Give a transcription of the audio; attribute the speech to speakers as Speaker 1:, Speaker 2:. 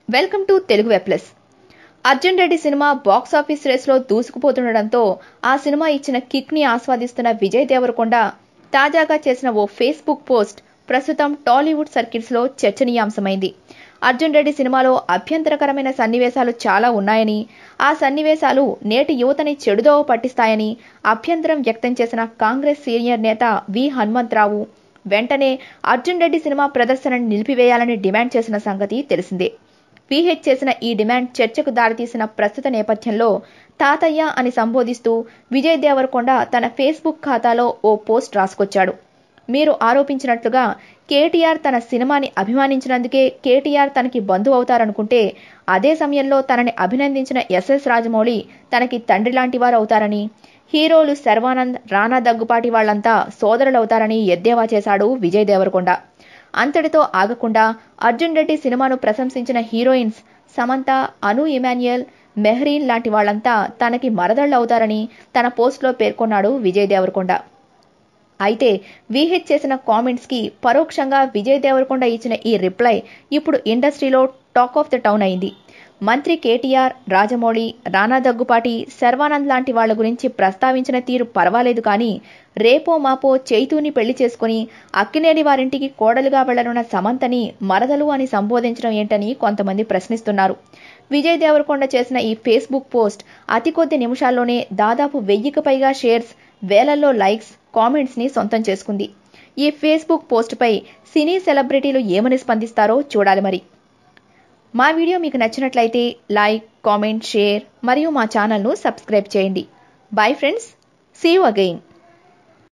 Speaker 1: welcome to Telugu web plus Arjun Reddy cinema box office రేస్లో దూసుకుపోతుండటంతో ఆ సినిమా ఇచ్చిన కిక్ని ఆస్వాదిస్తున్న విజయ్ దేవరకొండ తాజాగా చేసిన ఓ ఫేస్బుక్ పోస్ట్ ప్రస్తుతం టాలీవుడ్ సర్కిల్స్లో చర్చనీయాంశమైంది అర్జున్ రెడ్డి సినిమాలో అభ్యంతరకరమైన సన్నివేశాలు చాలా ఉన్నాయని ఆ సన్నివేశాలు నేటి యువతని చెడుదోవ పట్టిస్తాయని అభ్యంతరం వ్యక్తం చేసిన కాంగ్రెస్ సీనియర్ నేత వి హనుమంతరావు వెంటనే అర్జున్ రెడ్డి సినిమా ప్రదర్శనను నిలిపివేయాలని డిమాండ్ చేసిన సంగతి తెలిసిందే పీహెచ్ చేసిన ఈ డిమాండ్ చర్చకు దారితీసిన ప్రస్తుత నేపథ్యంలో తాతయ్య అని సంబోధిస్తూ విజయ్ దేవరకొండ తన ఫేస్బుక్ ఖాతాలో ఓ పోస్ట్ రాసుకొచ్చాడు మీరు ఆరోపించినట్లుగా కేటీఆర్ తన సినిమాని అభిమానించినందుకే కేటీఆర్ తనకి బంధువు అవుతారనుకుంటే అదే సమయంలో తనని అభినందించిన ఎస్ఎస్ రాజమౌళి తనకి తండ్రి లాంటి వారు అవుతారని హీరోలు శర్వానంద్ రానా దగ్గుపాటి వాళ్లంతా సోదరులవుతారని ఎద్దేవా చేశాడు విజయ్ దేవరకొండ అంతటితో ఆగకుండా అర్జున్ రెడ్డి సినిమాను ప్రశంసించిన హీరోయిన్స్ సమంత అను ఇమాన్యుయల్ మెహ్రీన్ లాంటి వాళ్లంతా తనకి మరదళ్ళు అవుతారని తన పోస్ట్లో పేర్కొన్నాడు విజయ్ దేవరకొండ అయితే వీహెచ్ చేసిన కామెంట్స్కి పరోక్షంగా విజయ్ దేవరకొండ ఇచ్చిన ఈ రిప్లై ఇప్పుడు ఇండస్ట్రీలో టాక్ ఆఫ్ ద టౌన్ అయింది మంత్రి కేటీఆర్ రాజమౌళి రానా దగ్గుపాటి శర్వానంద్ లాంటి వాళ్ల గురించి ప్రస్తావించిన తీరు పర్వాలేదు కానీ రేపో మాపో చైతూని పెళ్లి చేసుకుని అక్కినేని వారింటికి కోడలుగా వెళ్లనున్న సమంతని మరదలు అని సంబోధించడం ఏంటని కొంతమంది ప్రశ్నిస్తున్నారు విజయ్ దేవరకొండ చేసిన ఈ ఫేస్బుక్ పోస్ట్ అతి కొద్ది నిమిషాల్లోనే దాదాపు వెయ్యికి పైగా షేర్స్ వేలల్లో లైక్స్ కామెంట్స్ని సొంతం చేసుకుంది ఈ ఫేస్బుక్ పోస్టుపై సినీ సెలబ్రిటీలు ఏమని స్పందిస్తారో చూడాలి మరి మా వీడియో మీకు నచ్చినట్లయితే లైక్ కామెంట్ షేర్ మరియు మా ఛానల్ను సబ్స్క్రైబ్ చేయండి bye friends see you again